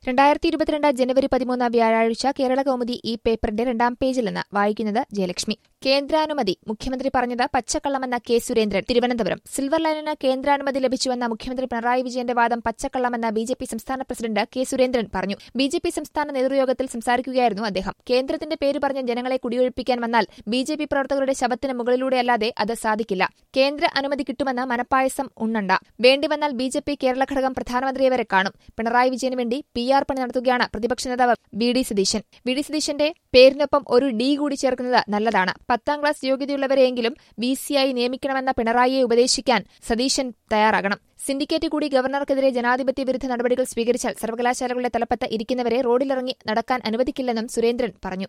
രണ്ടായിരത്തി ഇരുപത്തിരണ്ട് ജനുവരി പതിമൂന്ന് വ്യാഴാഴ്ച കേരള കൗമുദി ഈ പേപ്പറിന്റെ രണ്ടാം പേജിൽ നിന്ന് വായിക്കുന്നത് ജയലക്ഷ്മി കേന്ദ്രാനുമതി മുഖ്യമന്ത്രി പറഞ്ഞത് പച്ചക്കള്ളമെന്ന കെ സുരേന്ദ്രൻ തിരുവനന്തപുരം സിൽവർ ലൈനിന് കേന്ദ്രാനുമതി ലഭിച്ചുവെന്ന മുഖ്യമന്ത്രി പിണറായി വിജയന്റെ വാദം പച്ചക്കള്ളമെന്ന ബി ജെ പി സംസ്ഥാന പ്രസിഡന്റ് കെ സുരേന്ദ്രൻ പറഞ്ഞു ബി ജെ പി സംസ്ഥാന നേതൃയോഗത്തിൽ സംസാരിക്കുകയായിരുന്നു അദ്ദേഹം കേന്ദ്രത്തിന്റെ പേര് പറഞ്ഞ് ജനങ്ങളെ കുടിയൊഴിപ്പിക്കാൻ വന്നാൽ ബി ജെ പി പ്രവർത്തകരുടെ ശവത്തിന് മുകളിലൂടെയല്ലാതെ അത് സാധിക്കില്ല കേന്ദ്ര അനുമതി കിട്ടുമെന്ന് മനപ്പായസം ഉണ്ണണ്ട വേണ്ടിവന്നാൽ ബി ജെ പി കേരള ഘടകം പ്രധാനമന്ത്രിയെ വരെ കാണും പിണറായി വിജയന് വേണ്ടി പി ആർ പണി നടത്തുകയാണ് പ്രതിപക്ഷ നേതാവ് V D Satheesan V D സതീശന്റെ പേരിനൊപ്പം ഒരു ഡി കൂടി ചേർക്കുന്നത് നല്ലതാണ് പത്താം ക്ലാസ് യോഗ്യതയുള്ളവരെയെങ്കിലും വി സിയായി നിയമിക്കണമെന്ന പിണറായിയെ ഉപദേശിക്കാൻ സതീശൻ തയ്യാറാകണം സിൻഡിക്കേറ്റ് കൂടി ഗവർണർക്കെതിരെ ജനാധിപത്യ വിരുദ്ധ നടപടികൾ സ്വീകരിച്ചാൽ സർവകലാശാലകളുടെ തലപ്പത്ത് ഇരിക്കുന്നവരെ റോഡിലിറങ്ങി നടക്കാൻ അനുവദിക്കില്ലെന്നും സുരേന്ദ്രൻ പറഞ്ഞു